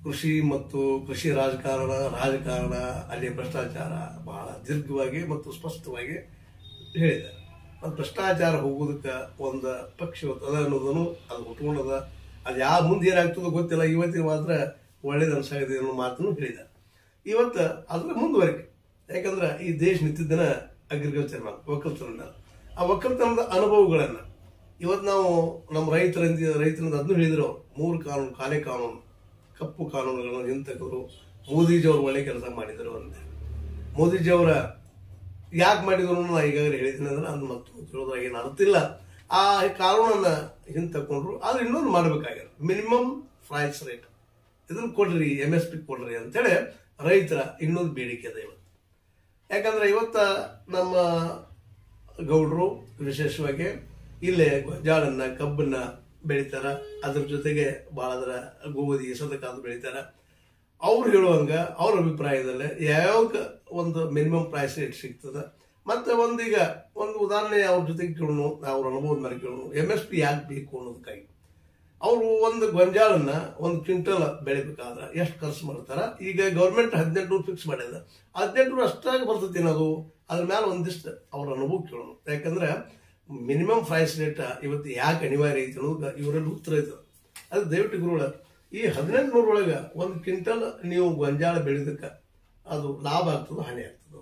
ಕೃಷಿ ಮತ್ತು ಕೃಷಿ ರಾಜಕಾರಣ ರಾಜಕಾರಣ ಅಲ್ಲಿ ಭ್ರಷ್ಟಾಚಾರ ಬಹಳ ದೀರ್ಘವಾಗಿ ಮತ್ತು ಸ್ಪಷ್ಟವಾಗಿ ಹೇಳಿದ್ದಾರೆ ಅದು ಭ್ರಷ್ಟಾಚಾರ ಹೋಗೋದಕ್ಕೆ ಒಂದು ಪಕ್ಷ ಇವತ್ತು ಅದ ಅನ್ನೋದನ್ನು ಅದು ಹುಟ್ಕೊಂಡದ ಅದು ಯಾವ ಮುಂದೆ ಏನಾಗ್ತದೋ ಗೊತ್ತಿಲ್ಲ ಇವತ್ತಿನ ಮಾತ್ರ ಒಳ್ಳೇದು ಅನ್ಸಾಗಿದೆ ಅನ್ನೋ ಮಾತನ್ನು ಹೇಳಿದ್ದಾರೆ ಇವತ್ತು ಅದ್ರ ಮುಂದುವರಿಕೆ ಯಾಕಂದ್ರೆ ಈ ದೇಶ ನಿಂತಿದ್ದನ ಅಗ್ರಿಕಲ್ಚರ್ ಮೇಲೆ ಒಕ್ಕಲ್ತನ ಮೇಲೆ ಆ ಒಕ್ಕಲ್ತನದ ಅನುಭವಗಳನ್ನ ಇವತ್ತು ನಾವು ನಮ್ಮ ರೈತರಿಂದ ರೈತರಿಂದ ಅದನ್ನು ಹೇಳಿದ್ರು ಮೂರು ಕಾನೂನು ಕಾಲೆ ಕಾನೂನು ಕಪ್ಪು ಕಾನೂನುಗಳನ್ನು ಹಿಂತಕರು ಮೋದಿಜಿಯವರು ಒಳ್ಳೆ ಕೆಲಸ ಮಾಡಿದರು ಅಂದೆ ಮೋದಿಜಿಯವರ ಯಾಕೆ ಮಾಡಿದ್ರು ನಾ ಈಗಾಗಲೇ ಹೇಳಿದ್ದೀನಿ ಅಂದ್ರೆ ಅದು ಮತ್ತು ತಿಳಿದ್ರಾಗ ಏನು ಅರ್ಥ ಆ ಕಾನೂನನ್ನ ಹಿಂತಕೊಂಡ್ರು ಆದ್ರೆ ಇನ್ನೊಂದು ಮಾಡಬೇಕಾಗ್ಯದ ಮಿನಿಮಮ್ ಪ್ರೈಸ್ ರೇಟ್ ಇದನ್ನ ಕೊಡ್ರಿ ಎಮ್ ಎಸ್ ಪಿ ಕೊಡ್ರಿ ಅಂತೇಳಿ ರೈತರ ಇನ್ನೊಂದು ಬೇಡಿಕೆ ಅದ ಇವತ್ತು ಯಾಕಂದ್ರೆ ಇವತ್ತ ನಮ್ಮ ಗೌಡ್ರು ವಿಶೇಷವಾಗಿ ಇಲ್ಲೇ ಗೊಂಜಾಳನ್ನ ಕಬ್ಬನ್ನ ಬೆಳಿತಾರ ಅದ್ರ ಜೊತೆಗೆ ಬಹಳ ಅದರ ಗೋಧಿ ಸದಕಾದ ಬೆಳಿತಾರ ಅವ್ರು ಹೇಳುವಂಗ ಅವ್ರ ಅಭಿಪ್ರಾಯದಲ್ಲಿ ಯಾವ್ಯಾವ ಒಂದು ಮಿನಿಮಮ್ ಪ್ರೈಸ್ ರೇಟ್ ಸಿಗ್ತದ ಮತ್ತೆ ಒಂದೀಗ ಒಂದು ಉದಾಹರಣೆ ಅವ್ರ ಜೊತೆಗೆ ಕೇಳೋಣ ಅವ್ರ ಅನುಭವದ ಮೇಲೆ ಕೇಳೋಣ ಎಮ್ ಎಸ್ ಪಿ ಯಾಕೆ ಬೇಕು ಅನ್ನೋದಕ್ಕಾಗಿ ಅವರು ಒಂದು ಗೊಂಜಾಳನ್ನ ಒಂದು ಕ್ವಿಂಟಲ್ ಬೆಳಿಬೇಕಾದ್ರೆ ಎಷ್ಟು ಖರ್ಚು ಮಾಡ್ತಾರ ಈಗ ಗೌರ್ಮೆಂಟ್ ಹದಿನೆಂಟು ಫಿಕ್ಸ್ ಮಾಡ್ಯದ ಹದಿನೆಂಟು ಅಷ್ಟಾಗಿ ಬರ್ತೈತಿ ಅದು ಅದ್ರ ಮೇಲೆ ಒಂದಿಷ್ಟು ಅವ್ರ ಅನುಭವ ಕೇಳೋಣ ಯಾಕಂದ್ರೆ ಮಿನಿಮಮ್ ಪ್ರೈಸ್ ರೇಟ್ ಇವತ್ತು ಯಾಕೆ ಅನಿವಾರ್ಯ ಐತಿ ಅನ್ನೋದು ಇವರಲ್ಲಿ ಉತ್ತರ ಐತದ ಅದು ದಯವಿಟ್ಟು ಗುರುಗಳ ಈ ಹದಿನೆಂಟು ನೂರೊಳಗೆ ಒಂದು ಕ್ವಿಂಟಲ್ ನೀವು ಗೊಂಜಾಳ ಬೆಳೆದಕ್ಕೆ ಅದು ಲಾಭ ಆಗ್ತದೋ ಹಾನಿ ಆಗ್ತದೋ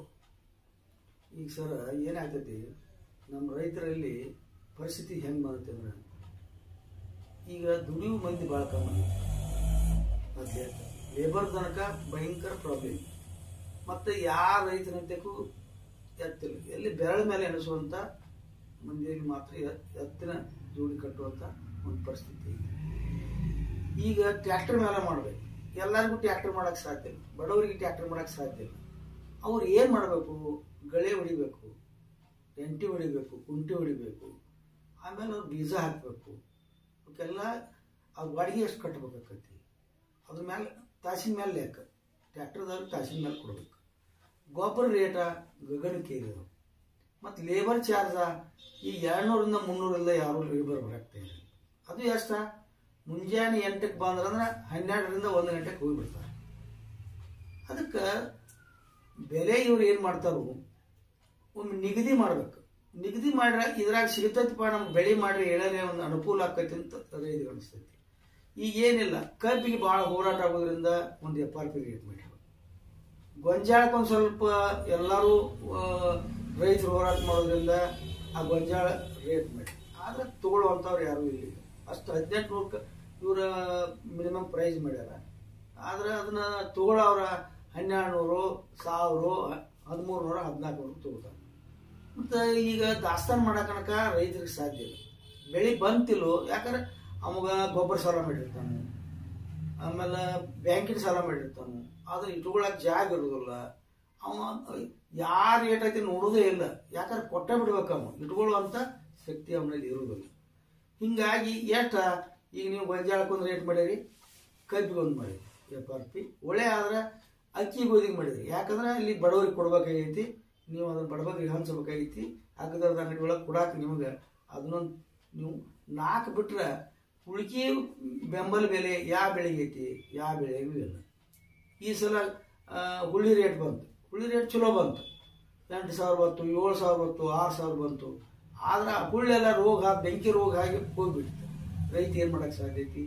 ಈಗ ಸರ್ ಏನಾಗ್ತೈತಿ ನಮ್ಮ ರೈತರಲ್ಲಿ ಪರಿಸ್ಥಿತಿ ಹೆಂಗೆ ಬರುತ್ತೆ ಅಂದ್ರೆ ಈಗ ದುಡಿಯುವ ಮಂದಿ ಭಾಳ ಕಮ್ಮಿ ಮತ್ತೆ ಲೇಬರ್ ತನಕ ಭಯಂಕರ ಪ್ರಾಬ್ಲಮ್ ಮತ್ತೆ ಯಾರ ರೈತನಂತೆಗೂ ಎತ್ತಿಲ್ಲ ಎಲ್ಲಿ ಬೆರಳ ಮೇಲೆ ಎಣಿಸುವಂತ ಮಂದಿಯಲ್ಲಿ ಮಾತ್ರ ಎ- ಎತ್ತಿನ ಜೋಡಿ ಕಟ್ಟುವಂತ ಒಂದು ಪರಿಸ್ಥಿತಿ ಇದೆ ಈಗ ಟ್ರ್ಯಾಕ್ಟರ್ ಮೇಲೆ ಮಾಡ್ಬೇಕು ಎಲ್ಲರಿಗೂ ಟ್ರ್ಯಾಕ್ಟರ್ ಮಾಡಕ್ ಸಾಧ್ಯ ಇಲ್ಲ ಬಡವರಿಗೆ ಟ್ರ್ಯಾಕ್ಟರ್ ಮಾಡಕ್ ಸಾಧ್ಯ ಇಲ್ಲ ಅವ್ರು ಏನ್ ಮಾಡಬೇಕು ಗಳೆ ಹೊಡಿಬೇಕು ಎಂಟಿ ಹೊಡಿಬೇಕು ಕುಂಟಿ ಹೊಡಿಬೇಕು ಆಮೇಲೆ ಅವ್ರು ಬೀಜ ಹಾಕಬೇಕು ಅವಕ್ಕೆಲ್ಲ ಆ ಬಾಡಿಗೆ ಎಷ್ಟು ಕಟ್ಟಬೇಕಾಕತಿ ಅದ್ರ ಮೇಲೆ ತಾಸಿನ ಮೇಲೆ ಲೆಕ್ಕ ಟ್ರ್ಯಾಕ್ಟರ್ದವ್ರು ತಾಸಿನ ಮೇಲೆ ಕೊಡ್ಬೇಕು ಗೊಬ್ಬರ ರೇಟ ಗಗನಕ್ಕೆ ಇದೆ ಮತ್ತು ಲೇಬರ್ ಚಾರ್ಜ ಈ ಎರಡ್ನೂರಿಂದ ಮುನ್ನೂರಿಂದ ಯಾರು ಲೇಬರ್ ಬರಾಕ್ತಾ ಇಲ್ಲ ಅದು ಎಷ್ಟ ಮುಂಜಾನೆ ಎಂಟಕ್ಕೆ ಬಂದ್ರಂದ್ರೆ ಹನ್ನೆರಡರಿಂದ ಒಂದು ಗಂಟೆಗೆ ಹೋಗ್ಬಿಡ್ತಾರೆ ಅದಕ್ಕೆ ಬೆಲೆ ಇವ್ರು ಏನು ಮಾಡ್ತಾರೋ ಒಮ್ಮೆ ನಿಗದಿ ಮಾಡ್ಬೇಕು ನಿಗದಿ ಮಾಡ್ರ ಇದ್ರಾಗ ಸಿಗ್ತೈತಿಪ್ಪ ನಮ್ಗೆ ಬೆಳೆ ಮಾಡ್ರಿ ಹೇಳರೆ ಒಂದು ಅನುಕೂಲ ಆಕೈತಿ ಅಂತ ರೈತರಿಗೆ ಅನಿಸ್ತೈತಿ ಈಗ ಏನಿಲ್ಲ ಕಬ್ಬಿಗೆ ಭಾಳ ಹೋರಾಟ ಆಗೋದ್ರಿಂದ ಒಂದು ಎಫ್ ಆರ್ ಪಿ ರೇಟ್ ಮಾಡಿದ್ರು ಗೊಂಜಾಳಕ್ಕೆ ಒಂದು ಸ್ವಲ್ಪ ಎಲ್ಲರೂ ಆ, ರೈತರು ಹೋರಾಟ ಮಾಡೋದ್ರಿಂದ ಆ ಗೊಂಜಾಳ ರೇಟ್ ಮಾಡಿ ಆದ್ರೆ ತಗೊಳ್ಳುವಂಥವ್ರು ಯಾರೂ ಇಲ್ಲ ಈಗ. ಅಷ್ಟು ಹದಿನೆಂಟು ನೂರಕ್ಕೆ ಇವರ ಮಿನಿಮಮ್ ಪ್ರೈಸ್ ಮಾಡ್ಯಾರ ಆದ್ರೆ ಅದನ್ನ ತಗೊಳ್ಳೋರ ಹನ್ನೆರಡು ನೂರು ಸಾವಿರ ಹದಿಮೂರು ನೂರ ಹದಿನಾಲ್ಕು ನೂರು ತಗೋತಾರೆ ಮತ್ತು ಈಗ ದಾಸ್ತಾನು ಮಾಡಕನಕ ರೈತರಿಗೆ ಸಾಧ್ಯ ಇಲ್ಲ ಬೆಳೆ ಬಂತಿಲ್ಲೋ ಯಾಕಂದ್ರೆ ಅವಾಗ ಗೊಬ್ಬರ ಸಾಲ ಮಾಡಿರ್ತಾನೆ ಆಮೇಲೆ ಬ್ಯಾಂಕಿನ ಸಾಲ ಮಾಡಿರ್ತಾನೆ ಆದ್ರೆ ಇಟ್ಕೊಳಕ್ ಜಾಗ ಇರೋದಿಲ್ಲ ಅವ ಯಾರ ರೇಟ್ ಐತಿ ನೋಡೋದೇ ಇಲ್ಲ ಯಾಕಂದ್ರೆ ಕೊಟ್ಟೆ ಬಿಡ್ಬೇಕು ಅವ ಇಟ್ಕೊಳ್ಳುವಂತ ಶಕ್ತಿ ಅವನಲ್ಲಿ ಇರೋದಿಲ್ಲ ಹಿಂಗಾಗಿ ಎಷ್ಟ ಈಗ ನೀವು ಗೊಂಜಾಳಕ್ಕೆ ಒಂದು ರೇಟ್ ಮಾಡಿರಿ ಕಬ್ಬಿಗೆ ಒಂದು ಮಾಡಿರಿ ಎಫ್ ಆರ್ ಪಿ ಒಳ್ಳೆ ಆದ್ರೆ ಅಕ್ಕಿ ಗೋಧಿಗೆ ಮಾಡಿದ್ರಿ ಯಾಕಂದ್ರೆ ಅಲ್ಲಿ ಬಡವರಿಗೆ ಕೊಡ್ಬೇಕಾಗೈತಿ ನೀವು ಅದನ್ನ ಬಡವರಿಗೆ ಹಂಚಬೇಕಾಗೈತಿ ಅಗ್ಗದ ಅಂಗಡಿ ಒಳಗೆ ಕೊಡಾಕ ನಿಮಗೆ ಅದನ್ನೊಂದು ನೀವು ನಾಲ್ಕು ಬಿಟ್ರೆ ಉಳ್ಕಿ ಬೆಂಬಲ ಬೆಲೆ ಯಾವ ಬೆಳೆಗೆ ಐತಿ ಯಾವ ಬೆಳೆಗೂ ಇಲ್ಲ ಈ ಸಲ ಆ, ಹುಳ್ಳಿ ರೇಟ್ ಬಂತು ಹುಳ್ಳಿ ರೇಟ್ ಚಲೋ ಬಂತು ಎಂಟು ಸಾವಿರ ಬಂತು ಏಳು ಸಾವಿರ ಬಂತು ಆರು ಸಾವಿರ ಬಂತು ಆದ್ರೆ ಆ ಹುಳ್ಳೆಲ್ಲ ರೋಗ ಬೆಂಕಿ ರೋಗ ಆಗಿ ಹೋಗ್ಬಿಡ್ತು ರೈತ ಏನು ಮಾಡಕ್ಕೆ ಸಾಧ್ಯ ಐತಿ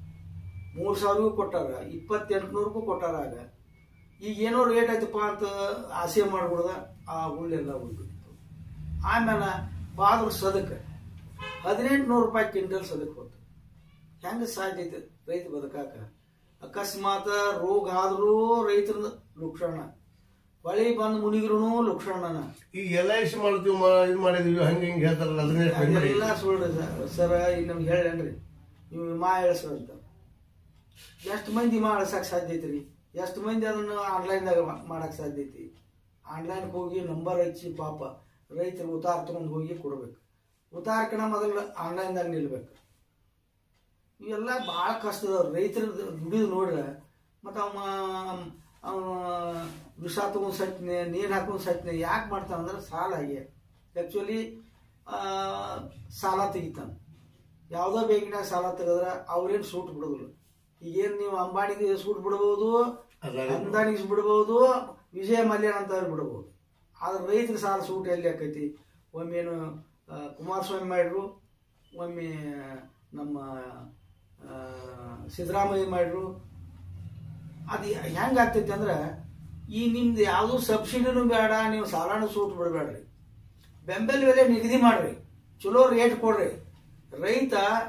ಮೂರು ಸಾವಿರಗೂ ಕೊಟ್ಟಾರ ಇಪ್ಪತ್ತೆಂಟುನೂರಕ್ಕೂ ಕೊಟ್ಟಾರ ಆಗ ಈಗ ಏನೋ ರೇಟ್ ಆಯ್ತಪ್ಪ ಅಂತ ಆಸೆ ಮಾಡ್ಬಿಡ್ದ ಆ ಹುಳ್ಳೆಲ್ಲ ಹೋಗ್ಬಿಡ್ತು ಆಮೇಲೆ ಬಾದ್ರ ಸದಕ್ಕೆ ಹದಿನೆಂಟು ನೂರು ರೂಪಾಯಿ ಕ್ವಿಂಟಲ್ ಸದಕ್ಕೆ ಹೋತು ಹೆಂಗೆ ಸಾಧ್ಯ ಐತೆ ರೈತ ಬದುಕಾಕ ಅಕಸ್ಮಾತ್ ರೋಗ ಆದ್ರೂ ರೈತರ ಲುಕ್ಷಣ ಹೊಳಿ ಬಂದು ಮುನಿಗ್ರು ಲುಕ್ಷಣನ ಈಗ ಎಲ್ ಐ ಸಿ ಮಾಡ್ತೀವಿ ಮಾ- ಇದು ಮಾಡಿದೀವಿ ಹಂಗೆ ಹಿಂಗೆ ಹೇಳ್ತಾರಲ್ಲ ಅದನ್ನೇ ಹೆಂಗ್ ಎಲ್ಲ ಸುಳ್ಳು ಸರ್ ಈಗ ನಮ್ಗೆ ಹೇಳೇನ್ರಿ ನೀವು ವಿಮಾ ಇಳಿಸ್ರಿ ಅಂತ ಎಷ್ಟು ಮಂದಿ ವಿಮಾ ಇಳ್ಸಕ್ ಸಾಧ್ಯ ಐತ್ರಿ ಎಷ್ಟು ಮಂದಿ ಅದನ್ನ ಆನ್ಲೈನ್ದಾಗ ಮಾಡಕ್ ಸಾಧ್ಯ ಐತಿ ಆನ್ಲೈನ್ಗೆ ಹೋಗಿ ನಂಬರ್ ಹಚ್ಚಿ ಪಾಪ ರೈತರು ಉತ್ತಾರ ತಗೊಂಡು ಹೋಗಿ ಕೊಡ್ಬೇಕು ಉತ್ತಾರಕನ ಮೊದಲು ಆನ್ಲೈನ್ದಾಗ ನಿಲ್ಬೇಕು ಇವೆಲ್ಲ ಭಾಳ ಕಷ್ಟದ ರೈತರ ದುಡಿದು ನೋಡ್ರೆ ಮತ್ತು ಅವ ಅವ ವಿಷ ತಗೊಂಡು ಸತ್ನೆ ನೀರು ಹಾಕೊಂಡು ಸತ್ನೆ ಯಾಕೆ ಮಾಡ್ತಾನಂದ್ರೆ ಸಾಲ ಆಗಿ ಆ್ಯಕ್ಚುಲಿ ಸಾಲ ತೆಗಿತಾನೆ ಯಾವುದೋ ಬ್ಯಾಂಕಿನಾಗ ಸಾಲ ತೆಗೆದ್ರೆ ಅವ್ರೇನು ಸೂಟ್ ಬಿಡೋದಿಲ್ಲ ಈಗೇನ್ ನೀವು ಅಂಬಾನಿಗೆ ಸೂಟ್ ಬಿಡಬಹುದು ಅದಾನಿ ಅಂದಾನಿಗೆ ಬಿಡಬಹುದು ವಿಜಯ ಮಲ್ಯನ್ ಅಂತ ಬಿಡಬಹುದು ಆದ್ರೆ ರೈತರ ಸಾಲ ಸೂಟ್ ಎಲ್ಲಿ ಆಕೈತಿ ಒಮ್ಮೇನು ಆ, ಕುಮಾರಸ್ವಾಮಿ ಮಾಡ್ರು ಒಮ್ಮೆ ನಮ್ಮ ಆ, ಸಿದ್ದರಾಮಯ್ಯ ಮಾಡ್ರು ಅದು ಹೆಂಗ್ ಆಗ್ತೈತಿ ಅಂದ್ರೆ ಈ ನಿಮ್ದು ಯಾವುದು ಸಬ್ಸಿಡಿನೂ ಬೇಡ ನೀವು ಸಾಲನೂ ಸೂಟ್ ಬಿಡಬೇಡ್ರಿ ಬೆಂಬಲ ಬೆಲೆ ನಿಗದಿ ಮಾಡ್ರಿ ಚಲೋ ರೇಟ್ ಕೊಡ್ರಿ ರೈತ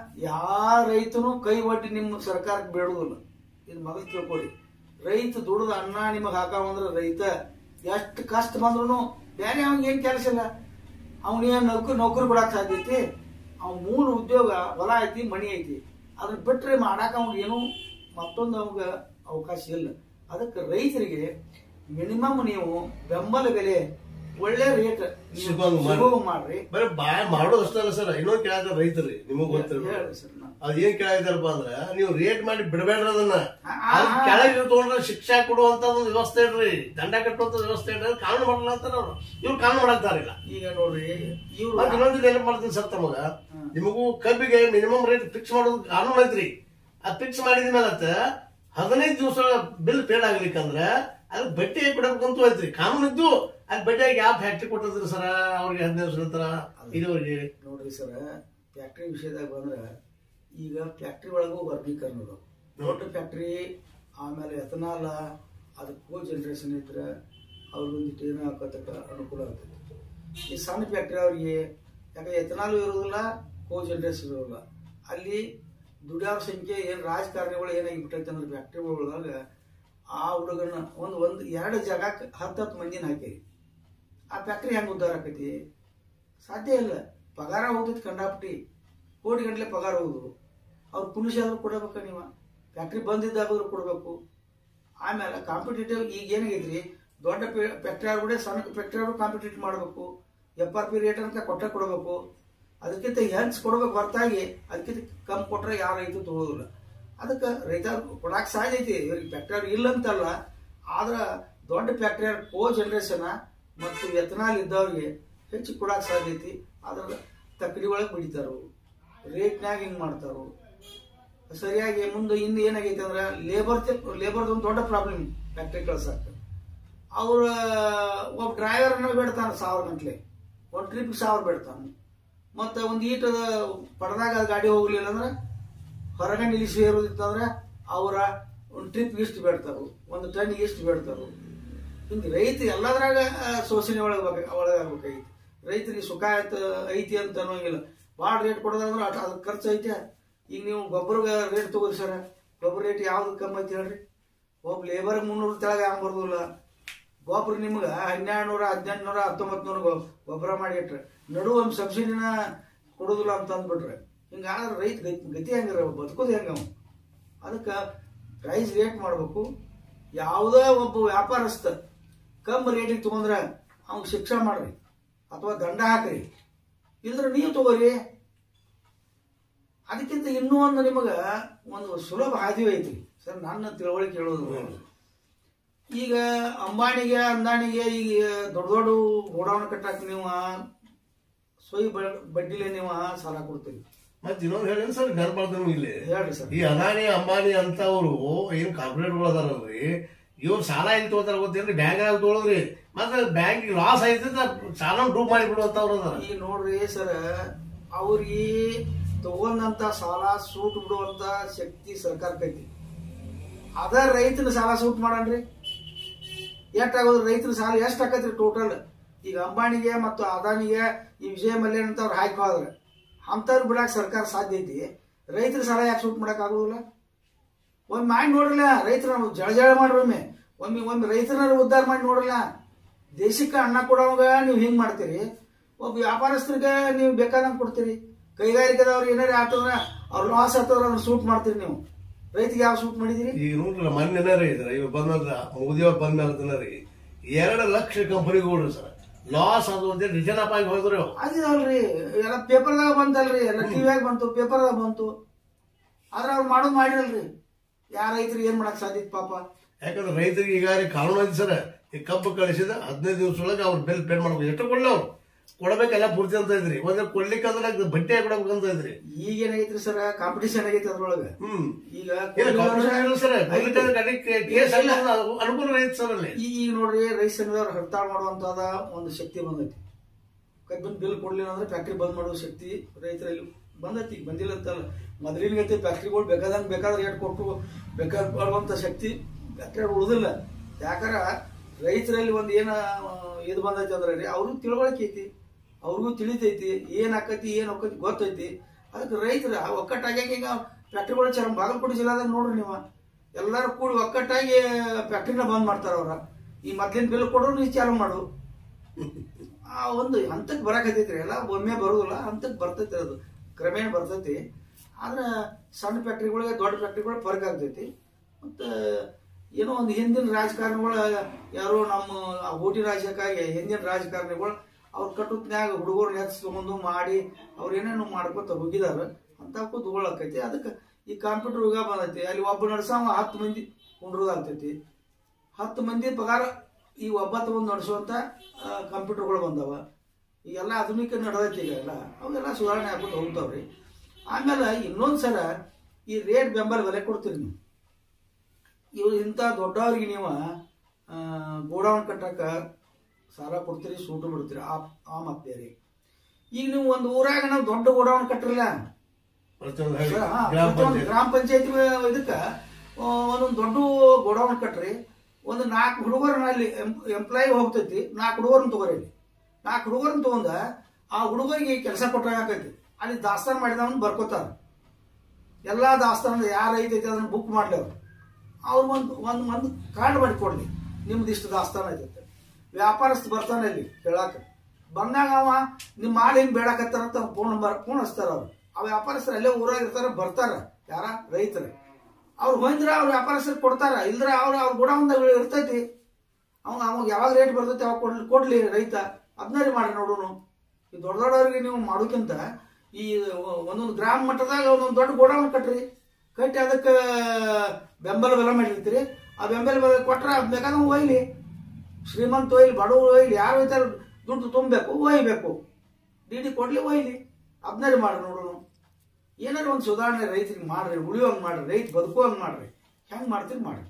ಯಾವ ರೈತನು ಕೈ ಒಡ್ಡಿ ನಿಮ್ಮ ಸರ್ಕಾರಕ್ಕೆ ಬೇಡುದಿಲ್ಲ ಇದು ಮೊದಲು ತಿಳ್ಕೊಡಿ ರೈತ ದುಡ್ದು ಅನ್ನ ನಿಮಗೆ ಹಾಕಾವಂದ್ರೆ ರೈತ ಎಷ್ಟು ಕಷ್ಟ ಬಂದ್ರು ಬೇರೆ ಅವ್ನಿಗೆ ಏನು ಕೆಲಸ ಇಲ್ಲ ಅವನೇನು ನೌಕರಿ ನೌಕರಿ ಬಿಡಕ್ಕೆ ಸಾಧ್ಯ ಐತಿ ಅವ್ನ ಮೂಲ ಉದ್ಯೋಗ ಹೊಲ ಐತಿ ಮನಿ ಐತಿ ಅದನ್ನ ಬಿಟ್ರೆ ಮಾಡಾಕ ಅವ್ನಿಗೆ ಏನು ಮತ್ತೊಂದು ಅವಾಗ ಅವಕಾಶ ಇಲ್ಲ ಅದಕ್ಕೆ ರೈತರಿಗೆ ಮಿನಿಮಮ್ ನೀವು ಬೆಂಬಲ ಬೆಲೆ ಒಳ್ಳೆ ರೇಟ್ ಸಿಗೋಂಗ್ ಮಾಡ್ರಿ. ಸಿಗೋಂಗ್ ಮಾಡ್ರಿ ಬರೀ ಬಾಯ್ ಮಾಡೋದಷ್ಟಲ್ಲ ಸರ್ ಇನ್ನೊಂದ್ ಕೇಳಿದ್ರೆ ರೈತರಿ ನಿಮಗ್ ಗೊತ್ತಿಲ್ಲ ಹೇಳ್ರಿ ಸರ್ ನಾ. ಅದ್ ಏನ್ ಕೇಳಿದಾರಪ್ಪ ಅಂದ್ರ ನೀವು ರೇಟ್ ಮಾಡಿ ಬಿಡಬೇಡ್ರಿ ಅದನ್ನ ಆ, ಆ, ಅದ್ ಕೆಳಗೆ ತಗೊಂಡ್ರೆ ಶಿಕ್ಷಾ ಕೊಡುವಂತ ಒಂದು ವ್ಯವಸ್ಥೆ ಇಡ್ರಿ ದಂಡ ಕಟ್ಟುವಂತ ವ್ಯವಸ್ಥೆ ಇಡ್ರಿ ಅದ್ ಕಾನೂನು ಮಾಡಲ್ಲ ಅಂತಾರ ಅವ್ರು ಇವ್ರು ಕಾನೂನು ಮಾಡಕ್ತಾರಿಲ್ಲ ಈಗ ನೋಡ್ರಿ ಇವ್ರು ಮತ್ ಇನ್ನೊಂದು ನೆನಪು ಮಾಡ್ತೀನಿ ಸರ್ ತಮಗ ನಿಮಗೂ ಕಬ್ಬಿಗೆ ಮಿನಿಮಮ್ ರೇಟ್ ಫಿಕ್ಸ್ ಮಾಡೋದು ಕಾನೂನು ಐತ್ರಿ ಅದ್ ಫಿಕ್ಸ್ ಮಾಡಿದ ಮೇಲೆ ಹದಿನೈದು ದಿವಸ ಬಿಲ್ ಪೇಡ್ ಆಗ್ಲಿಕ್ಕಂದ್ರ ಅದಕ್ಕೆ ಬಡ್ಡಿ ಕೊಡಬೇಕಂತೂ ಐತ್ರಿ ಕಾನೂನು ಇದ್ದು ಅದ್ ಬಡ್ಡಿಯಾಗಿ ಯಾವ ಫ್ಯಾಕ್ಟ್ರಿ ಕೊಟ್ಟಿದ್ರಿ ಸರ ಅವ್ರಿಗೆ ಹದಿನೈದು ವರ್ಷ ನಂತರ ಇದುವರೆಗೆ ನೋಡ್ರಿ ಸರ್ ಫ್ಯಾಕ್ಟ್ರಿ ವಿಷಯದಾಗ ಬಂದ್ರ ಈಗ ಫ್ಯಾಕ್ಟ್ರಿ ಒಳಗೂ ವರ್ಗೀಕರಣ ಅದಾವ ದೊಡ್ಡ ಫ್ಯಾಕ್ಟ್ರಿ ಆಮೇಲೆ ಎಥನಾಲ ಅದಕ್ಕೆ ಕೋ ಜನರೇಷನ್ ಇದ್ರೆ ಅವ್ರಿಗೊಂದಿಟ್ಟು ಏನೋ ಹಾಕೋತಕ್ಕ ಅನುಕೂಲ ಆಗ್ತೈತಿ ಈ ಸಣ್ಣ ಫ್ಯಾಕ್ಟ್ರಿ ಅವ್ರಿಗೆ ಯಾಕಂದ್ರೆ ಎಥನಾಲು ಇರೋದಿಲ್ಲ ಕೋ ಜನರೇಷನ್ ಇರೋದಿಲ್ಲ ಅಲ್ಲಿ ದುಡಿಯೋರ ಸಂಖ್ಯೆ ಏನು ರಾಜಕಾರಣಿಗಳು ಏನಾಗಿಬಿಟ್ಟೈತೆ ಅಂದ್ರೆ ಫ್ಯಾಕ್ಟ್ರಿ ಒಳಗ ಆ ಹುಡುಗನ ಒಂದು ಒಂದು ಎರಡು ಜಾಗಕ್ಕೆ ಹತ್ತು ಹತ್ತು ಮಂದಿನ ಹಾಕಿರಿ ಆ ಫ್ಯಾಕ್ಟ್ರಿ ಹೆಂಗೆ ಉದ್ಧಾರ ಆಕೈತಿ ಸಾಧ್ಯ ಇಲ್ಲ ಪಗಾರ ಹೋಗ್ತೈತಿ ಕಂಡಾಪಟ್ಟಿ ಕೋಟಿ ಗಂಟ್ಲೆ ಪಗಾರ ಹೋಗುದು ಅವ್ರು ಪುರುಷ ಆದ್ರೂ ಕೊಡಬೇಕ ನೀವು ಫ್ಯಾಕ್ಟ್ರಿ ಬಂದಿದ್ದಾಗಾದ್ರೂ ಕೊಡಬೇಕು ಆಮೇಲೆ ಕಾಂಪಿಟೇಟಿವ್ ಈಗ ಏನಾಗೈತ್ರಿ ದೊಡ್ಡ ಫ್ಯಾಕ್ಟ್ರಿ ಕೂಡ ಸಣ್ಣ ಫ್ಯಾಕ್ಟ್ರಿ ಅವರು ಕಾಂಪಿಟೇಟ್ ಮಾಡಬೇಕು ಎಫ್ ಆರ್ ಪಿ ರೇಟ್ ಅಂತ ಕೊಟ್ಟ ಕೊಡಬೇಕು ಅದಕ್ಕಿಂತ ಹೆಚ್ಚು ಕೊಡ್ಬೇಕು ಹೊರತಾಗಿ ಅದಕ್ಕಿಂತ ಕಮ್ಮಿ ಕೊಟ್ರೆ ಯಾವ ರೈತ ತಗೋದಿಲ್ಲ ಅದಕ್ಕೆ ರೈತ ಕೊಡಕ್ಕೆ ಸಾಧ್ಯ ಐತಿ ಇವ್ರಿಗೆ ಫ್ಯಾಕ್ಟ್ರಿ ಇಲ್ಲ ಅಂತಲ್ಲ ಆದ್ರೆ ದೊಡ್ಡ ಫ್ಯಾಕ್ಟ್ರಿ ಕೋ ಜನರೇಷನ್ ಮತ್ತು ಎಥನಾಲ್ ಇದ್ದವ್ರಿಗೆ ಹೆಚ್ಚು ಕೊಡಕ್ಕೆ ಸಾಧ್ಯ ಐತಿ ಅದ್ರ ತಕ್ಕಡಿ ಒಳಗೆ ಬಿಡಿತಾರು ರೇಟ್ನಾಗ ಹಿಂಗೆ ಮಾಡ್ತಾರು ಸರಿಯಾಗಿ ಮುಂದೆ ಇನ್ನು ಏನಾಗೈತೆ ಅಂದ್ರೆ ಲೇಬರ್ ಲೇಬರ್ದು ಒಂದು ದೊಡ್ಡ ಪ್ರಾಬ್ಲಮ್ ಫ್ಯಾಕ್ಟ್ರಿ ಕಳ್ಸಕ್ಕೆ ಅವ್ರ ಒಬ್ಬ ಡ್ರೈವರ್ನ ಬಿಡ್ತಾನೆ ಸಾವಿರ ಗಂಟ್ಲೆ ಒಂದು ಟ್ರಿಪ್ ಸಾವಿರ ಬಿಡ್ತಾನೆ ಮತ್ತು ಒಂದು ಈಟದ ಪಡೆದಾಗ ಗಾಡಿ ಹೋಗ್ಲಿಲ್ಲ ಅಂದ್ರೆ ಹೊರಗೆ ನಿಲ್ಲಿಸಿ ಇರೋದಿತ್ತಂದ್ರೆ ಅವರ ಒಂದು ಟ್ರಿಪ್ ಇಷ್ಟು ಬೇಡ್ತಾರು ಒಂದು ಟನ್ ಇಷ್ಟು ಬೇಡ್ತಾರು ಹಿಂಗೆ ರೈತ ಎಲ್ಲದ್ರಾಗ ಆ, ಶೋಷಣೆ ಒಳಗೆ ಒಳಗಾಗ್ಬೇಕಾಗಿತ್ತು ರೈತರಿಗೆ ಸುಖ ಆಯ್ತ ಐತಿ ಅಂತ ಅನ್ನೋಂಗಿಲ್ಲ ಭಾಳ ರೇಟ್ ಕೊಡೋದಂದ್ರೆ ಅಟ್ ಅದಕ್ಕೆ ಖರ್ಚು ಐತೆ ಈಗ ನೀವು ಗೊಬ್ಬರ ರೇಟ್ ತಗೋರಿ ಸರ್ ಗೊಬ್ಬರ ರೇಟ್ ಯಾವ್ದು ಕಮ್ಮಿ ಐತಿ ಹೇಳ್ರಿ ಒಬ್ಬ ಲೇಬರ್ ಮುನ್ನೂರು ತೆಳಗೆ ಹಂಗೆ ಬರ್ದಿಲ್ಲ ಗೊಬ್ಬರ ನಿಮ್ಗೆ ಹನ್ನೆರಡು ನೂರ ಹದಿನೆಂಟು ನೂರ ಹತ್ತೊಂಬತ್ತು ನೂರ ಗೊಬ್ಬರ ಮಾಡಿ ಇಟ್ರೆ ನಡು ಒಂದು ಸಬ್ಸಿಡಿನ ಕೊಡೋದಿಲ್ಲ ಅಂತ ಅಂದ್ಬಿಟ್ರೆ ಹಿಂಗಾದ್ರೆ ರೈತ ಗತಿ ಗತಿ ಹೆಂಗಿರ ಬದುಕೋದು ಹೆಂಗ ಅವ ಅದಕ್ಕೆ ಪ್ರೈಸ್ ರೇಟ್ ಮಾಡಬೇಕು ಯಾವುದೇ ಒಬ್ಬ ವ್ಯಾಪಾರಸ್ಥ ಕಮ್ಮಿ ರೇಟಿಗೆ ತೊಗೊಂಡ್ರೆ ಅವ್ನಿಗೆ ಶಿಕ್ಷೆ ಮಾಡ್ರಿ ಅಥವಾ ದಂಡ ಹಾಕ್ರಿ ಇಲ್ದ್ರೆ ನೀವು ತಗೋರಿ ಅದಕ್ಕಿಂತ ಇನ್ನೂ ಒಂದು ನಿಮಗೆ ಒಂದು ಸುಲಭ ಹಾದಿ ಐತಿ ಸರ್ ನನ್ನ ತಿಳುವಳಿಕೆ ಹೇಳೋದು ಈಗ ಅಂಬಾಣಿಗೆ ಅಂದಾಣಿಗೆ ಈಗ ದೊಡ್ಡ ದೊಡ್ಡ ಗೋಡೌನ್ ಕಟ್ಟಕ್ಕೆ ನೀವು ಸೊಯ್ ಬ- ಬಡ್ಡಿಲೆ ನೀವು ಸಾಲ ಕೊಡ್ತೀರಿ ಮತ್ ಇನ್ನೊಂದು ಹೇಳಿ ಸರ್ ನೆನಪಾಡ್ತಾನು ಇಲ್ಲಿ ಹೇಳ್ರಿ ಸರ್ ಈ ಅದಾನಿ ಅಂಬಾನಿ ಅಂತವ್ರು ಏನ್ ಕಾರ್ಪೊರೇಟ್ಗಳು ಅದಾರಲ್ರಿ ಇವ್ರು ಸಾಲ ಎಲ್ಲಿ ತಗೋತಾರ ಗೊತ್ತೇನ್ರಿ ಬ್ಯಾಂಕ್ ತೊಗೊಳದ್ರಿ ಮತ್ತೆ ಬ್ಯಾಂಕ್ ಲಾಸ್ ಆಯ್ತದ ಸಾಲ ಡೂಪ್ ಮಾಡಿ ಬಿಡುವಂತವ್ರು ಅದಾರ ಈಗ ನೋಡ್ರಿ ಸರ್ ಅವ್ರಿಗೆ ತಗೊಂಡಂತ ಸಾಲ ಸೂಟ್ ಬಿಡುವಂತ ಶಕ್ತಿ ಸರ್ಕಾರಕ್ಕೈತಿ ಅದ ರೈತನ ಸಾಲ ಸೂಟ್ ಮಾಡನ್ರಿ ಎಷ್ಟಾಗೋದು ರೈತನ ಸಾಲ ಎಷ್ಟು ಆಕೈತ್ರಿ ಟೋಟಲ್ ಈಗ ಅಂಬಾನಿಗೆ ಮತ್ತು ಅದಾನಿಗೆ ಈ ವಿಜಯ ಮಲ್ಯನ್ ಅಂತ ಅವ್ರು ಹಾಕಿ ಹೋದ್ರೆ ಅಂಥವ್ರು ಬಿಡಾಕ ಸರ್ಕಾರ ಸಾಧ್ಯ ಐತಿ ರೈತರ ಸಾಲ ಯಾಕೆ ಸೂಟ್ ಮಾಡಕ್ ಆಗೋದಿಲ್ಲ ಒಮ್ಮೆ ಮಾಡಿ ನೋಡ್ರಲ್ಲ ರೈತರ ಜಳ ಜಳ ಮಾಡ್ರಿ ಒಮ್ಮೆ ಒಮ್ಮೆ ಒಮ್ಮೆ ರೈತರನ್ನ ಉದ್ಧಾರ ಮಾಡಿ ನೋಡ್ರಲ್ಲ ದೇಶಕ್ಕೆ ಅನ್ನ ಕೊಡೋವಾಗ ನೀವು ಹಿಂಗ್ ಮಾಡ್ತೀರಿ ಒಬ್ಬ ವ್ಯಾಪಾರಸ್ಥರಿಗೆ ನೀವು ಬೇಕಾದಂಗೆ ಕೊಡ್ತೀರಿ ಕೈಗಾರಿಕೆದವ್ರು ಏನಾರ ಆತಂದ್ರ ಅವ್ರು ಲಾಸ್ ಆತಂದ್ರ ಅದನ್ನ ಸೂಟ್ ಮಾಡ್ತೀರಿ ನೀವು ರೈತಿಗೆ ಯಾವ ಸೂಟ್ ಮಾಡಿದಿರಿ ಈಗ ನೋಡ್ರಲ್ಲ ಮೊನ್ನೆ ರೀ ಇದ್ರ ಇವ್ ಬಂದ ಮೋದಿ ಅವ್ರು ಬಂದ ಮೇಲೆ ರೀ ಎರಡು ಲಕ್ಷ ಕಂಪನಿಗಳು ಸರ್ ಲಾಸ್ ಅದು ಅಂತ ರಿಟರ್ನ್ ಅಪ್ ಆಗಿ ಹೋದ್ರು ಅವು. ಅದಿದಲ್ರಿ ಎಲ್ಲ ಪೇಪರ್ದಾಗ ಬಂತಲ್ರಿ ಎಲ್ಲ ಟಿವಿಯಾಗ ಬಂತು ಪೇಪರ್ದಾಗ ಬಂತು ಆದ್ರೆ ಅವ್ರು ಮಾಡೋದು ಮಾಡಿರಲ್ರಿ ಯಾರ ರೈತರಿಗೆ ಏನ್ ಮಾಡಕ್ ಸಾಧ್ಯ ಐತಿ ಪಾಪ ಯಾಕಂದ್ರೆ ರೈತರಿಗೆ ಈಗಾಗಲೇ ಕಾನೂನು ಐತಿ ಸರ್ ಈ ಕಬ್ಬು ಕಳಿಸಿದ ಹದಿನೈದು ದಿವಸ ಒಳಗೆ ಅವ್ರು ಬಿಲ್ ಪೇ ಮಾಡ್ಬೇಕು ಎಷ್ಟು ಕೊಡ್ಲಿ ಅವ್ರು ಕೊಡಬೇಕೆಲ್ಲ ಪೂರ್ತಿ ಅಂತ ಇದ್ರಿ ಒಂದ್ ಕೊಡ್ಲಿಕ್ಕೆ ಅಂದ್ರೆ ಬಟ್ಟೆ ಕೊಡ್ಬೇಕಂತ ಇದ್ರಿ ಈಗ ಏನಾಗೈತ್ರಿ ಸರ್ ಕಾಂಪಿಟೇಷನ್ ಆಗೈತಿ ಅದ್ರೊಳಗ ಹ್ಮ್ ಈಗ ಇಲ್ಲ ಕಾಂಪಿಟೇಷನ್ ಇಲ್ಲ ಸರ್ ಕೊಡ್ಲಿಕ್ಕೆ ಅಂದ್ರೆ ಕಡೆಗೆ ಕೇಸ್ ಅಲ್ಲ, ಅದು ಅನುಕೂಲ ಐತಿ ಸರ್ ಅಲ್ಲಿ ಈ- ಈಗ ನೋಡ್ರಿ ರೈತ ಸಂಘದವ್ರು ಹಡ್ತಾಳ ಮಾಡುವಂತದ ಒಂದು ಶಕ್ತಿ ಬಂದೈತಿ ಕಬ್ಬಿನ ಬಿಲ್ ಕೊಡ್ಲಿಲ್ಲ ಅಂದ್ರೆ ಫ್ಯಾಕ್ಟ್ರಿ ಬಂದ್ ಮಾಡೋ ಶಕ್ತಿ ರೈತರಲ್ಲಿ ಬಂದೈತಿ ಈಗ ಬಂದಿಲ್ಲ ಅಂತಲ್ಲ ಮೊದಲಿನ ಗತಿ ಫ್ಯಾಕ್ಟ್ರಿಗಳು ಬೇಕಾದಂಗೆ ಬೇಕಾದ್ರೆ ರೇಟ್ ಕೊಟ್ಟು ಬೇಕಾದ ಮಾಡುವಂತ ಶಕ್ತಿ ಫ್ಯಾಕ್ಟ್ರಿ ಉಳಿದಿಲ್ಲ ಯಾಕಂದ್ರ ರೈತರಲ್ಲಿ ಒಂದು ಏನ ಆ, ಇದು ಬಂದೈತಿ ಅಂದ್ರೆ ರೀ ಅವ್ರಿಗೂ ತಿಳುವಳಿಕೆ ಐತಿ ಅವ್ರಿಗೂ ತಿಳಿತೈತಿ ಏನ್ ಆಕತಿ ಏನ್ ಹೋಗತಿ ಗೊತ್ತೈತಿ ಅದಕ್ಕೆ ರೈತರ ಒಕ್ಕಟ್ಟಾಗಿ ಈಗ ಫ್ಯಾಕ್ಟ್ರಿಗಳು ಚರ ಬಾಗಲಕೋಟೆ ಜಿಲ್ಲಾದಾಗ ನೋಡ್ರಿ ನೀವು ಎಲ್ಲರೂ ಕೂಡಿ ಒಕ್ಕಟ್ಟಾಗಿ ಫ್ಯಾಕ್ಟ್ರಿನ ಬಂದ್ ಮಾಡ್ತಾರ ಅವ್ರ ಈ ಮೊದ್ಲಿನ ಬಿಲ್ ಕೊಡೋರು ನೀ ಚಾಲು ಮಾಡು ಆ ಒಂದು ಹಂತಕ್ಕೆ ಬರಾಕತ್ತೈತ್ರಿ ಎಲ್ಲ ಒಮ್ಮೆ ಬರೋದಿಲ್ಲ ಹಂತಕ್ಕೆ ಬರ್ತೈತಿ ಅದು ಕ್ರಮೇಣ ಬರ್ತೈತಿ ಆದ್ರೆ ಸಣ್ಣ ಫ್ಯಾಕ್ಟ್ರಿಗಳಿಗೆ ದೊಡ್ಡ ಫ್ಯಾಕ್ಟ್ರಿಗಳು ಫರ್ಕ್ ಆಗ್ತೈತಿ ಮತ್ತು ಏನೋ ಒಂದು ಹಿಂದಿನ ರಾಜಕಾರಣಿಗಳು ಯಾರೋ ನಮ್ಮ ಆ ಓಟಿ ರಾಜ್ಯಕ್ಕಾಗಿ ಹಿಂದಿನ ರಾಜಕಾರಣಿಗಳು ಅವ್ರ ಕಟ್ಟುತ್ನ್ಯಾಗ ಹುಡುಗರ್ನ ಹೆಚ್ಚಿಸ್ಕೊಂಡು ಮಾಡಿ ಅವ್ರು ಏನೇನೋ ಮಾಡ್ಕೊತ ಹೋಗಿದಾರ ಅಂತವಕ್ಕೂ ತಗೊಳಕೈತಿ ಅದಕ್ಕೆ ಈ ಕಂಪ್ಯೂಟರ್ ಯುಗ ಬಂದೈತಿ ಅಲ್ಲಿ ಒಬ್ಬ ನಡ್ಸವ ಹತ್ತು ಮಂದಿ ಕುಂಡ್ರದಾಗ್ತೈತಿ ಹತ್ತು ಮಂದಿ ಪಗಾರ ಈ ಒಬ್ಬತ್ತು ಒಂದು ನಡೆಸುವಂತ ಕಂಪ್ಯೂಟರ್ಗಳು ಬಂದವ ಈಗೆಲ್ಲ ಆಧುನಿಕ ನಡೆದೈತಿ ಈಗ ಎಲ್ಲ ಅವೆಲ್ಲ ಸುಧಾರಣೆ ಆಗ್ಬಿಟ್ಟು ಹೋಗ್ತಾವ್ರಿ ಆಮೇಲೆ ಇನ್ನೊಂದು ಸಲ ಈ ರೇಟ್ ಬೆಂಬಲ ಬೆಲೆ ಕೊಡ್ತೀರಿ ನೀವು ಇವ್ರು ಇಂಥ ದೊಡ್ಡವ್ರಿಗೆ ನೀವು ಗೋಡೌನ್ ಕಟ್ಟಕ್ಕ ಸಾಲ ಕೊಡ್ತೀರಿ ಸೂಟು ಬಿಡ್ತೀರಿ ಆ ಆ ಮತ್ ಬೇರೆ ಈಗ ನೀವು ಒಂದು ಊರಾಗ ನಾವು ದೊಡ್ಡ ಗೋಡೌನ್ ಕಟ್ಟಿರಲ್ಲ ಪ್ರತಿಯೊಂದು ಹಳ್ಳಿ, ಹಾ, ಗ್ರಾಮ ಪ್ರತಿಯೊಂದು ಪಂಚಾಯತ್ ಗ್ರಾಮ ಪಂಚಾಯತಿ ಇದಕ್ಕ ಆ, ಒಂದೊಂದು ದೊಡ್ಡ ಗೋಡೌನ್ ಕಟ್ರಿ ಒಂದು ನಾಲ್ಕು ಹುಡುಗರನ್ನ ಅಲ್ಲಿ ಎಂಪ್ಲಾಯಿ ಹೋಗ್ತೈತಿ ನಾಲ್ಕು ಹುಡುಗರನ್ನ ತಗೋರಿ ಅಲ್ಲಿ ನಾಲ್ಕು ಹುಡುಗರನ್ನ ತಗೊಂಡ ಆ ಹುಡುಗರಿಗೆ ಕೆಲಸ ಕೊಟ್ಟಾಗೈತಿ ಅಲ್ಲಿ ದಾಸ್ತಾನು ಮಾಡಿದವನ್ ಬರ್ಕೋತಾರ ಎಲ್ಲಾ ದಾಸ್ತಾನದ ಯಾರು ಐತೈತಿ ಅದನ್ನ ಬುಕ್ ಮಾಡ್ಲಿ ಅವ್ರು ಅವ್ರು ಒಂದು ಒಂದು ಒಂದು ಕಾರ್ಡ್ ಮಾಡಿ ಕೊಡ್ಲಿ ನಿಮ್ದು ಇಷ್ಟು ದಾಸ್ತಾನ ಐತೈತೆ ವ್ಯಾಪಾರಸ್ಥ ಬರ್ತಾನೆ ಅಲ್ಲಿ ಕೇಳಾಕ ಬಂದಾಗ ಅವ ನಿಮ್ಮ ಮಾಲ್ ಹಿಂಗ್ ಬೇಡಕತ್ತಾರ ಅಂತ ಫೋನ್ ನಂಬರ್ ಫೋನ್ ಹಚ್ತಾರ ಅವ್ರು ಆ ವ್ಯಾಪಾರಸ್ಥರು ಅಲ್ಲೇ ಊರಾಗ ಇರ್ತಾರ ಬರ್ತಾರ ಯಾರ ರೈತರು ಅವ್ರು ಹೊಂದ್ರ ಅವ್ರ ವ್ಯಾಪಾರಸ್ಥರು ಕೊಡ್ತಾರ ಇಲ್ದ್ರ ಅವ್ರ ಅವ್ರ ಗುಡಾವಂದಾಗ ಇರ್ತೈತಿ ಅವಾಗ ಅವಾಗ ಯಾವಾಗ ರೇಟ್ ಬರ್ತೈತಿ ಅವಾಗ ಕೊಡ್ಲಿ ಕೊಡ್ಲಿ ರೈತ ಅದನ್ನ ಮಾಡ್ರಿ ನೋಡೋನು ಈ ದೊಡ್ಡ ದೊಡ್ಡವ್ರಿಗೆ ನೀವು ಮಾಡೋಕ್ಕಿಂತ ಈ ಒಂದೊಂದು ಗ್ರಾಮ ಮಟ್ಟದಾಗ ಒಂದೊಂದು ದೊಡ್ಡ ಗೋಡೌನ್ ಕಟ್ರಿ ಕಟ್ಟಿ ಅದಕ್ಕೆ ಬೆಂಬಲ ಬೆಲೆ ಮಾಡಿರ್ತೀರಿ ಆ ಬೆಂಬಲ ಬೆಲೆ ಕೊಟ್ರೆ ಅದ್ ಬೇಕಾದ್ರೆ ಒಯ್ಲಿ ಶ್ರೀಮಂತ ಒಯ್ಲಿ ಬಡವರು ಒಯ್ಲಿ ಯಾರು ಒಯ್ತಾರ ದುಡ್ಡು ತುಂಬಬೇಕು ಒಯ್ಬೇಕು ಡಿ ಡಿ ಕೊಡ್ಲಿ ಒಯ್ಲಿ ಅದನ್ನೇ ಮಾಡ್ರಿ ನೋಡೋಣ ಏನಾದ್ರು ಒಂದು ಸುಧಾರಣೆ ರೈತರಿಗೆ ಮಾಡ್ರಿ ಉಳಿಯೋಂಗ್ ಮಾಡ್ರಿ ರೈತ ಬದುಕುವಂಗ್ ಮಾಡ್ರಿ ಹೆಂಗ್ ಮಾಡ್ತೀರಿ ಮಾಡ್ರಿ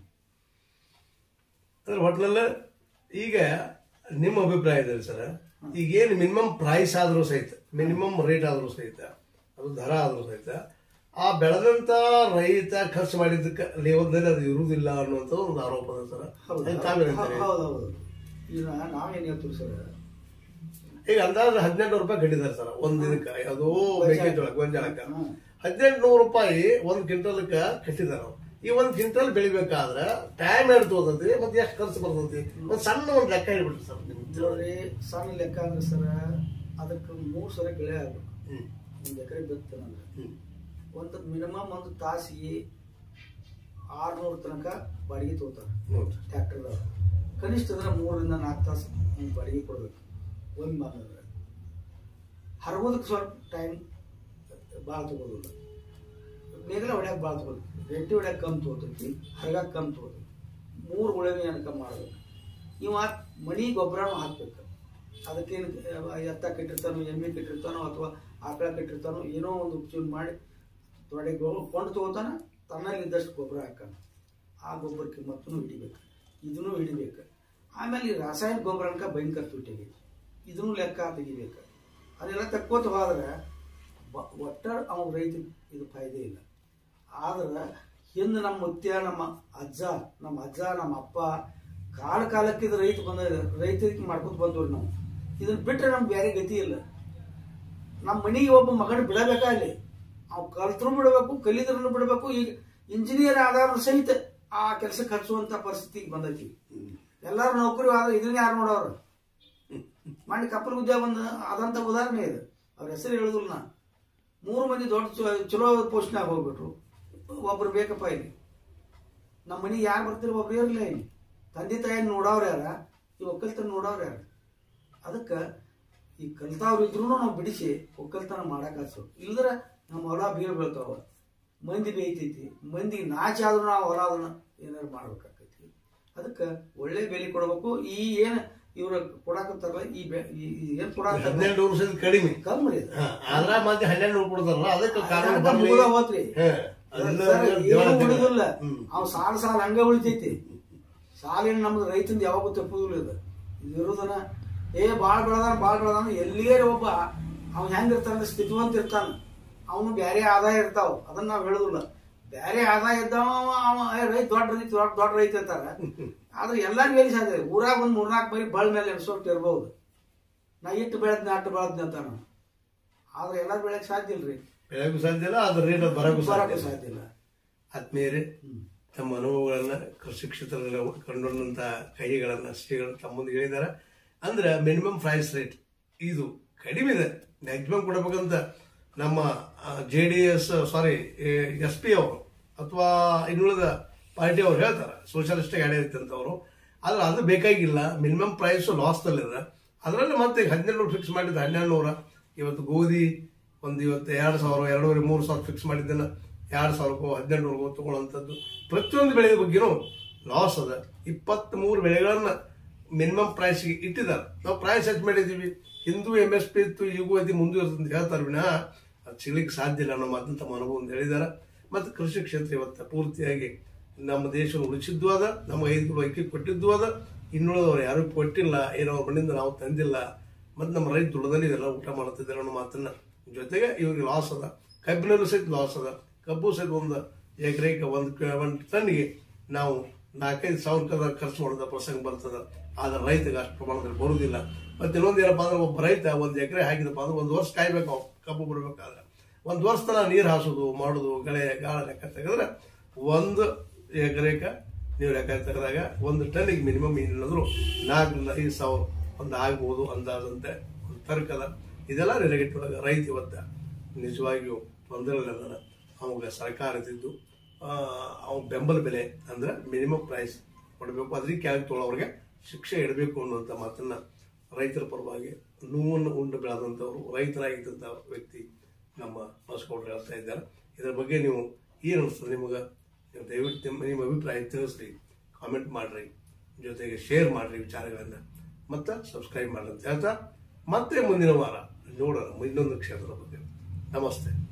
ಅಂದ್ರೆ ಒಟ್ನಲ್ಲಿ ಈಗ ನಿಮ್ಮ ಅಭಿಪ್ರಾಯದಲ್ಲಿ ಸರ್ ಈಗ ಏನು ಮಿನಿಮಮ್ ಪ್ರೈಸ್ ಆದ್ರೂ ಸಹಿತ ಮಿನಿಮಮ್ ರೇಟ್ ಆದ್ರೂ ಸಹಿತ ಅದು ದರ ಆದ್ರೂ ಸಹಿತ ಆ ಬೆಳೆದಂತ ರೈತ ಖರ್ಚು ಮಾಡಿದ್ದಕ್ಕೆ ಲೇವಲ್ದಲ್ಲಿ ಅದು ಇರುವುದಿಲ್ಲ ಅನ್ನುವಂಥ ಒಂದು ಆರೋಪ ಅದ ಸರ್ ಅದಕ್ಕೆ ತಾವೇನಂತೀರಿ? ಹೌದೌದು ಈಗ ನಾವೇನ್ ಹೇಳ್ತೀವಿ ಸರ್ ಈಗ ಅಂದಾಜು ಹದಿನೆಂಟು ರೂಪಾಯಿ ಕಟ್ಟಿದ್ದಾರೆ ಸರ್ ಒಂದ್ ದಿನಕ್ಕೆ ಯಾವುದೋ ಮೆಕ್ಕೆಜೋಳ ಗೊಂಜಾಳಕ್ಕ ಹ್ಮ್. ಹದಿನೆಂಟು ನೂರು ರೂಪಾಯಿ ಒಂದ್ ಕ್ವಿಂಟಲ್ಕ ಕಟ್ಟಿದಾರ ಅವ್ರು. ಈ ಒಂದ್ ಕ್ವಿಂಟಲ್ ಬೆಳಿಬೇಕಾದ್ರೆ ಟೈಮ್ ಎಷ್ಟು ತಗೋತೈತಿ ಮತ್ತೆ ಎಷ್ಟು ಖರ್ಚು ಬರ್ತೈತಿ ಒಂದ್ ಸಣ್ಣ ಒಂದ್ ಲೆಕ್ಕ ಹೇಳ್ಬಿಡ್ರಿ ಸರ್ ನಿಮ್ಗೆ ನೋಡ್ರಿ ಸಣ್ಣ ಲೆಕ್ಕ ಅಂದ್ರೆ ಸರ ಅದಕ್ಕೆ ಮೂರು ಸಲ ಬೆಳೆ ಆಗ್ಬೇಕು ಹ್ಮ್ ಒಂದು ಎಕರೆ ಬಿತ್ತನಂದ್ರೆ ಹ್ಮ್ ಒಂದು ಮಿನಿಮಮ್ ಒಂದು ತಾಸಿಗೆ ಆರ್ನೂರು ತನಕ ಬಾಡಿಗೆ ತಗೋತಾರೆ ನೋಡ್ರಿ ಟ್ರ್ಯಾಕ್ಟರ್ದವ್ರು ಕನಿಷ್ಠ ಅಂದ್ರೆ ಮೂರರಿಂದ ನಾಲ್ಕು ತಾಸು ಅವ್ನಿಗೆ ಬಾಡಿಗೆ ಕೊಡ್ಬೇಕು ಒಂದು ಬಂದ್ರೆ ಹರಗೋದಕ್ಕೆ ಸ್ವಲ್ಪ ಟೈಮ್ ಭಾಳ ತಗೋದಿಲ್ಲ ಬೇಗನೆ ಹೊಡ್ಯಾಕ ಭಾಳ ತಗೋದು ರೆಟ್ಟಿ ಹೊಡ್ಯಾಕ ಕಮ್ಮಿ ತಗೋತೈತಿ ಹರಗಾಕ ಕಮ್ಮಿ ತಗೋತೈತಿ ಮೂರು ಉಳವಿ ಅನ್ಕ ಮಾಡ್ಬೇಕು ಇವ ಮಣಿ ಗೊಬ್ಬರನೂ ಹಾಕ್ಬೇಕು ಅದಕ್ಕೇನು ಎತ್ತ ಕಟ್ಟಿರ್ತಾನೋ ಎಮ್ಮೆ ಕಟ್ಟಿರ್ತಾನೋ ಅಥವಾ ಆಕಳ ಕಟ್ಟಿರ್ತಾನೋ ಏನೋ ಒಂದು ಚೂರು ಮಾಡಿ ತೊಡೆ ಕೊಂಡು ತಗೋತಾನ ತನ್ನಲ್ಲಿದ್ದಷ್ಟು ಗೊಬ್ಬರ ಹಾಕಾನ ಆ ಗೊಬ್ಬರ ಕಿಮ್ಮತ್ತೂ ಹಿಡಿಬೇಕು ಇದನ್ನು ಹಿಡಿಬೇಕು ಆಮೇಲೆ ಈ ರಾಸಾಯನಿಕ ಗೊಬ್ಬರ ಅನ್ಕ ಭಯಂಕರ ತುಟ್ಟಿಗೆ ಇದನ್ನು ಲೆಕ್ಕ ತೆಗಿಬೇಕು ಅದೆಲ್ಲ ತಕ್ಕೋತ ಹೋದ್ರೆ ಬ- ಒಟ್ಟ ಅವ್ನ ರೈತ ಇದು ಫಾಯ್ದೆ ಇಲ್ಲ ಆದ್ರೆ ಹಿಂದೆ ನಮ್ಮ ಮುತ್ಯ ನಮ್ಮ ಅಜ್ಜ ನಮ್ಮ ಅಜ್ಜ ನಮ್ಮ ಅಪ್ಪ ಕಾಲ ಕಾಲಕ್ಕೆ ಇದು ರೈತ ಬಂದ ರೈತರಿಗೆ ಮಾಡ್ಕೊತ ಬಂದವ್ರು ನಾವು ಇದನ್ನ ಬಿಟ್ಟರೆ ನಮ್ಗೆ ಬೇರೆ ಗತಿ ಇಲ್ಲ ನಮ್ಮ ಮನೆಗೆ ಒಬ್ಬ ಮಗನ ಬಿಡಬೇಕಾ ಅಲ್ಲಿ ಅವ್ ಕಲ್ತರು ಬಿಡಬೇಕು ಕಲಿದ್ರೂ ಬಿಡಬೇಕು ಈಗ ಇಂಜಿನಿಯರ್ ಆದವ್ರು ಸಹಿತ ಆ ಕೆಲಸಕ್ಕೆ ಹಚ್ಚುವಂತ ಪರಿಸ್ಥಿತಿಗೆ ಬಂದೈತಿ ಎಲ್ಲಾರು ನೌಕರಿ ಆದ್ರೆ ಇದನ್ನ ಯಾರು ನೋಡೋರು ಮಾಡಿ ಕಪ್ಪಲ್ ಉದ್ಯೋಗ ಬಂದ ಆದಂತ ಉದಾಹರಣೆ ಇದು ಅವ್ರ ಹೆಸರು ಹೇಳುದಿಲ್ಲ ನಾ ಮೂರು ಮಂದಿ ದೊಡ್ಡ ಚೊ- ಚಲೋ ಪೋಸ್ಟ್ನಾಗ ಹೋಗ್ಬಿಟ್ರು ಒಬ್ರು ಬೇಕಪ್ಪ ಇಲ್ಲಿ ನಮ್ಮ ಮನೆಗೆ ಯಾರು ಬರ್ತೀರಿ ಒಬ್ರು ಇರಲಿಲ್ಲ ಇಲ್ಲಿ ತಂದೆ ತಾಯಿ ನೋಡವ್ರು ಯಾರ ಈ ಒಕ್ಕಲ್ತನ ನೋಡವ್ರು ಯಾರು ಅದಕ್ಕೆ ಈ ಕಲ್ತಾವ್ರು ಇದ್ರು ನಾವು ಬಿಡಿಸಿ ಒಕ್ಕಲ್ತನ ಮಾಡಕ್ ಹಚ್ಚು ಇಲ್ದ್ರ ನಮ್ಮ ಹೊಲ ಬೀಳ್ ಬೀಳ್ತಾವ ಮಂದಿ ಬೇಯ್ತೈತಿ ಮಂದಿ ನಾಚ ಆದ್ರೂ ನಾವು ಹೊಲ ಅದನ್ನ ಏನಾರು ಮಾಡ್ಬೇಕಾಕೈತಿ ಅದಕ್ಕೆ ಒಳ್ಳೆ ಬೆಲೆ ಕೊಡ್ಬೇಕು ಈ ಏನು ಇವ್ರ ಕೊಡಾಕತ್ತಾರಲ್ಲ ಈ ಬೆ- ಈ ಈ ಏನ್ ಕೊಡಾಕತ್ತಾರ ಹದಿನೆಂಟು ವರ್ಷದ ಕಡಿಮೆ ಕಮ್ಮಿ ರೀ ಹಾ, ಆದ್ರ ಮತ್ತೆ ಹನ್ನೆರಡು ನೂರು ಕೊಡ್ತಾರಲ್ಲ ಅದಕ್ಕೆ ಕಾರಣ ಅದು ಬರ್ಲಿ. ಮುಗ್ದ ಹೋತ್ರಿ ಹಾ, ಅದೆಲ್ಲ ಸರ್, ದೇವರ ಏನು ದೇವರ. ಉಳಿದಿಲ್ಲ ಹ್ಮ್. ಅವ್ ಸಾಲ ಸಾಲ ಹಂಗ ಉಳಿತೈತಿ ಸಾಲಿನ ನಮ್ದು ರೈತಂದು ಯಾವಾಗೂ ತಪ್ಪುದಿಲ್ಲ ಇದು ಇದು ಇರೋದನ್ನ ಏ ಬಾಳ್ ಬೆಳದಾನ ಬಾಳ್ ಬೆಳದಾನ ಎಲ್ಲಿಯೇ ಒಬ್ಬ ಅವ್ನ ಹೆಂಗಿರ್ತಾನ ಸ್ಥಿತಿವಂತ ಇರ್ತಾನ ಅವನು ಬ್ಯಾರೆ ಆದಾಯ ಇರ್ತಾವ ಅದನ್ನ ನಾವ್ ಹೇಳುದಿಲ್ಲ ಬ್ಯಾರೆ ಆದಾಯ ಇದ್ದಾವ ಅವ ಏ, ರೈತ ದೊಡ್ಡ ರೈತ ದೊಡ್ಡ ದೊಡ್ಡ ರೈತ ಅಂತಾರ ಆದ್ರೆ ಎಲ್ಲಾರು ಮೇಲೆ ಸಾಧ್ಯ ಊರಾಗ ಒಂದ್ ಮೂರ್ನಾಲ್ಕು ಬರೀ ಬಳ ಮೇಲೆ ಎಣ್ಸೋಟ್ ಇರ್ಬಹುದು ನಾ ಇಟ್ಟು ಬೆಳೆದ್ನ ಅಟ್ಟು ಬೆಳೆದ್ನ ಅಂತಾನ ಆದ್ರೆ ಎಲ್ಲಾರು ಬೆಳೆಯಕ್ ಸಾಧ್ಯ ಇಲ್ರಿ ಬೆಳಕು ಸಾಧ್ಯ ಇಲ್ಲ ಅದ್ರ ರೇಟ್ ಬರಕು ಸಾಧ್ಯ ಬರಕ್ಕೆ ಇಲ್ಲ ಸಾಧ್ಯ ಇಲ್ಲ ಆತ್ಮೀಯರೇ ತಮ್ಮ ಅನುಭವಗಳನ್ನ ಕೃಷಿ ಕ್ಷೇತ್ರದಲ್ಲಿ ಕಂಡುಕೊಂಡಂತ ಕೈಗಳನ್ನ ಶ್ರೀಗಳು ತಮ್ಮ ಮುಂದೆ ಹೇಳಿದಾರೆ ಅಂದ್ರೆ ಮಿನಿಮಮ್ ಪ್ರೈಸ್ ರೇಟ್ ಇದು ಕಡಿಮೆ ಇದೆ ಮ್ಯಾಕ್ಸಿಮಮ್ ಕೊಡಬೇಕಂತ ನಮ್ಮ J D S sorry S P ಅವರು ಅಥವಾ ಇನ್ನುಳಿದ ಪಾರ್ಟಿ ಅವ್ರು ಹೇಳ್ತಾರೆ ಸೋಷಲಿಸ್ಟ್ ಗಾಡಿ ಅಂತವರು ಆದ್ರೆ ಅದು ಬೇಕಾಗಿಲ್ಲ ಮಿನಿಮಮ್ ಪ್ರೈಸ್ ಲಾಸ್ದಲ್ಲಿದೆ ಅದರಲ್ಲಿ ಮತ್ತೆ ಹದಿನೆಂಟು ನೂರು ಫಿಕ್ಸ್ ಮಾಡಿದ್ದು ಹನ್ನೆರಡು ನೂರ ಇವತ್ತು ಗೋಧಿ ಒಂದು ಇವತ್ತು ಎರಡು ಸಾವಿರ ಎರಡೂವರೆ ಮೂರು ಸಾವಿರ ಫಿಕ್ಸ್ ಮಾಡಿದ್ದನ್ನ ಎರಡು ಸಾವಿರಕ್ಕೋ ಹದಿನೆಂಟು ನೂರಿಗೋ ತಗೊಳ್ಳೋಂಥದ್ದು ಪ್ರತಿಯೊಂದು ಬೆಳೆ ಬಗ್ಗೆನೂ ಲಾಸ್ ಅದ ಇಪ್ಪತ್ತ್ ಮೂರು ಬೆಳೆಗಳನ್ನ ಮಿನಿಮಮ್ ಪ್ರೈಸ್ಗೆ ಇಟ್ಟಿದ್ದಾರೆ ನಾವು ಪ್ರೈಸ್ ಹೆಚ್ಚು ಮಾಡಿದ್ದೀವಿ ಹಿಂದೂ ಎಮ್ ಎಸ್ ಪಿ ಇತ್ತು ಈಗೂ ಅತಿ ಮುಂದುವರೆದ ಅಂತ ಹೇಳ್ತಾರೆ ವಿನಃ ಅದು ಸಿಗ್ಲಿಕ್ಕೆ ಸಾಧ್ಯ ಇಲ್ಲ ಅನ್ನೋ ಮಾತನ್ನು ತಮ್ಮ ಅನುಭವ ಅಂತ ಹೇಳಿದ್ದಾರೆ ಮತ್ತು ಕೃಷಿ ಕ್ಷೇತ್ರ ಇವತ್ತು ಪೂರ್ತಿಯಾಗಿ ನಮ್ಮ ದೇಶ ಉಳಿಸಿದ್ದು ಅದ ನಮ್ಮ ಐದು ಅಕ್ಕಿ ಕೊಟ್ಟಿದ್ದು ಅದ ಇನ್ನುಳಿದವರು ಯಾರು ಕೊಟ್ಟಿಲ್ಲ ಏನೋ ಅವ್ರ ಮನೆಯಿಂದ ನಾವು ತಂದಿಲ್ಲ ಮತ್ತು ನಮ್ಮ ರೈತ ದುಡ್ದಲ್ಲಿ ಇದೆಲ್ಲ ಊಟ ಮಾಡ್ತಿದ್ದಾರೆ ಅನ್ನೋ ಮಾತನ್ನ ಜೊತೆಗೆ ಇವ್ರಿಗೆ ಲಾಸ್ ಅದ ಕಬ್ಬಿನಲ್ಲೂ ಸಹಿತ ಲಾಸ್ ಅದ ಕಬ್ಬು ಸಹಿತ ಒಂದು ಎಕರೆಗೆ ಒಂದು ಕ- ಒಂದು ಟನ್ಗೆ ನಾವು ನಾಲ್ಕೈದು ಸಾವಿರ ರೂಪಾಯಿ ಖರ್ಚು ಮಾಡೋದ ಪ್ರಸಂಗ ಬರ್ತದ ಆದ್ರೆ ರೈತಗೆ ಅಷ್ಟು ಪ್ರಮಾಣದಲ್ಲಿ ಬರುವುದಿಲ್ಲ ಮತ್ತೆ ಇನ್ನೊಂದು ಏನಪ್ಪ ಅಂದ್ರೆ ಒಬ್ಬ ರೈತ ಒಂದು ಎಕರೆ ಹಾಕಿದಪ್ಪ ಅಂದ್ರೆ ಒಂದು ವರ್ಷ ಕಾಯ್ಬೇಕು ಅವ್ನು ಕಬ್ಬು ಬಿಡ್ಬೇಕಾದ್ರೆ ಒಂದು ವರ್ಷ ತನ ನೀರು ಹಾಸೋದು ಮಾಡೋದು ಗಳೆ ಗಾಳ ಲೆಕ್ಕ ತೆಗೆದ್ರೆ ಒಂದು ಎಕರೆಕ ನೀವು ಲೆಕ್ಕ ತೆಗೆದಾಗ ಒಂದು ಟನ್ನಿಗೆ ಮಿನಿಮಮ್ ಏನಿಲ್ಲದ್ರು ನಾಲ್ಕರಿಂದ ಐದು ಸಾವಿರ ಒಂದು ಆಗ್ಬೋದು ಅಂದಾಜಂತೆ ಒಂದು ತರ್ಕದ ಇದೆಲ್ಲ ರಿಲೇಟೆಡ್ ಒಳಗೆ ರೈತ ಇವತ್ತು ನಿಜವಾಗಿಯೂ ತೊಂದರೆಗಳನ್ನ ಅವಾಗ ಸರ್ಕಾರ ಇದ್ದಿದ್ದು ಅವ್ನ ಬೆಂಬಲ ಬೆಲೆ ಅಂದ್ರೆ ಮಿನಿಮಮ್ ಪ್ರೈಸ್ ಕೊಡಬೇಕು ಅದಕ್ಕೆ ಕೆಳಗೆ ತೊಗೊಳೋರಿಗೆ ಶಿಕ್ಷೆ ಇಡಬೇಕು ಅನ್ನುವಂಥ ಮಾತನ್ನ ರೈತರ ಪರವಾಗಿ ನೋವನ್ನು ಉಂಡು ಬೆಳೆದಂಥವ್ರು ರೈತರಾಗಿದ್ದಂಥ ವ್ಯಕ್ತಿ ನಮ್ಮ ಬಸಗೌಡರು ಹೇಳ್ತಾ ಇದ್ದಾರೆ ಇದರ ಬಗ್ಗೆ ನೀವು ಏನು ಅನಿಸ್ತದೆ ನಿಮಗೆ ನೀವು ದಯವಿಟ್ಟು ನಿಮ್ಮ ನಿಮ್ಮ ಅಭಿಪ್ರಾಯ ತಿಳಿಸ್ರಿ ಕಾಮೆಂಟ್ ಮಾಡ್ರಿ ಜೊತೆಗೆ ಶೇರ್ ಮಾಡ್ರಿ ವಿಚಾರಗಳನ್ನ ಮತ್ತೆ ಸಬ್ಸ್ಕ್ರೈಬ್ ಮಾಡ್ರಿ ಅಂತ ಹೇಳ್ತಾ ಮತ್ತೆ ಮುಂದಿನ ವಾರ ನೋಡೋಣ ಇನ್ನೊಂದು ಕ್ಷೇತ್ರದ ಬಗ್ಗೆ ನಮಸ್ತೆ